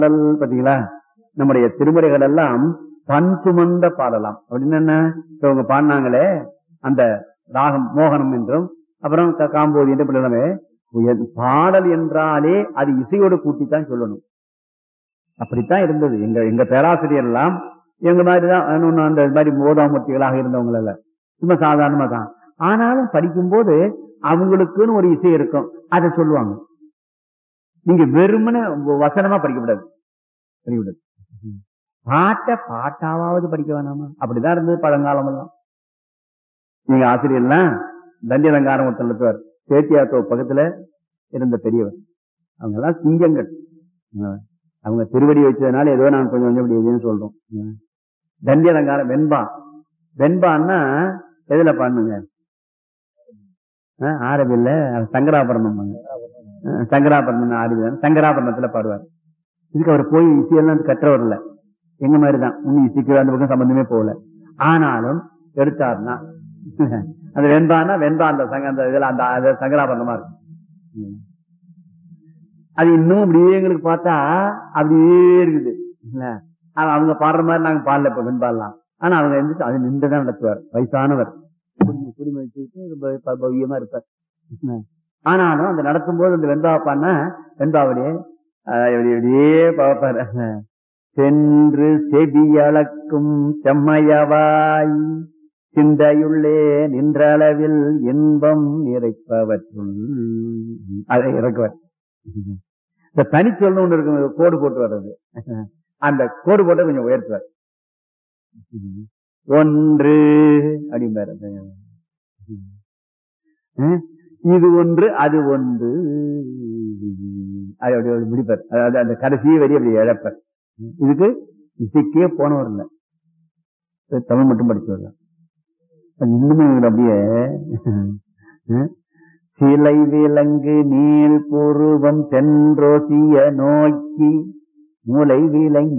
பாத்தீங்களா நம்முடைய திருமுறைகள் எல்லாம் பண் சுமந்த பாடலாம் அப்படின்னு என்ன இப்ப இவங்க பாடினாங்களே அந்த ராகம் மோகனம் என்றும் அப்புறம் க- காம்போதி என்று இப்படி எல்லாமே உயர்- பாடல் என்றாலே அது இசையோடு கூட்டித்தான் சொல்லணும் அப்படித்தான் இருந்தது எங்க எங்க பேராசிரியர் எல்லாம் எங்க மாதிரிதான் இன்னொன்னு அந்த மாதிரி மோதாமூர்த்திகளாக இருந்தவங்க எல்லாம் சும்மா சாதாரணமா தான் ஆனாலும் படிக்கும்போது அவங்களுக்குன்னு ஒரு இசை இருக்கும் அதை சொல்லுவாங்க நீங்க வெறுமனே வசனமா படிக்கக்கூடாது படிக்கக்கூடாது பாட்டை பாட்டாவது படிக்க வேணாமா அப்படிதான் இருந்தது பழங்காலம் எல்லாம் நீங்க ஆசிரியர்லாம் தண்டியலங்காரம் ஒருத்தர் நடத்துவார் சேத்தியாத்தோ பக்கத்துல இருந்த பெரியவர் அவங்க எல்லாம் சிங்கங்கள் ஆ. அவங்க திருவடி வச்சதுனால ஏதோ நான் கொஞ்சம் கொஞ்சம் இப்படி எதுன்னு சொல்றோம் ஆ. தண்டியலங்காரம் வெண்பா வெண்பான்னா எதுல பாடுனுங்க ஆரபில்ல சங்கராபரணம் சங்கராபரணம் ஆரபி சங்கராபரணத்துல பாடுவார் இதுக்கு அவர் போய் இசையெல்லாம் கற்றவர் இல்ல எங்க மாதிரிதான் இன்னும் இசைக்கு அந்த பக்கம் சம்பந்தமே போகல ஆனாலும் எடுத்தாருன்னா அந்த வெண்பானா வெண்பா அந்த சங்க அந்த இதுல அந்த அது சங்கராபரணமா இருக்கும் ம். அது இன்னும் அப்படியே எங்களுக்கு பார்த்தா அப்படியே இருக்குது இல்ல? ஆனா அவங்க பாடுற மாதிரி நாங்க பாடல இப்ப வெண்பாடலாம் ஆனா அவங்க எந்திரிச்சு அது நின்றுதான் நடத்துவார் வயசானவர் குடுமி- குடுமி வச்சுக்கிட்டு ரொம்ப ப- பவ்யமா இருப்பார் என்ன? ஆனாலும் அந்த நடத்தும் போது அந்த வெண்பா பாடினா வெண்பாவடியே இப்படி இப்படியே பார்ப்பாரு சென்று செடியளக்கும் செம்மையவாய் சிந்தையுள்ளே நின்றளவில் இன்பம் நிறைப்பவற்றுள் அதை இறக்குவார் இந்த தனிச்சொல்னு ஒண்ணு இருக்கும் கோடு போட்டு வர்றது அந்த கோடு போட்டு கொஞ்சம் உயர்த்துவார் ஒன்று அப்படிம்பாரு அஹ், இது ஒன்று அது ஒன்று அது அப்படி அப்படி முடிப்பார் அதாவது அந்த கடைசி வரி அப்படி இழப்பார் இதுக்கு இசைக்கே போனவர் இல்லை இது தமிழ் மட்டும் படிச்சு வரலாம் இன்னுமே இவர் அப்படியே அஹ், சிலை விலங்கு நீள் புருவம் தென்றோசிய நோக்கி முளை விலங்கி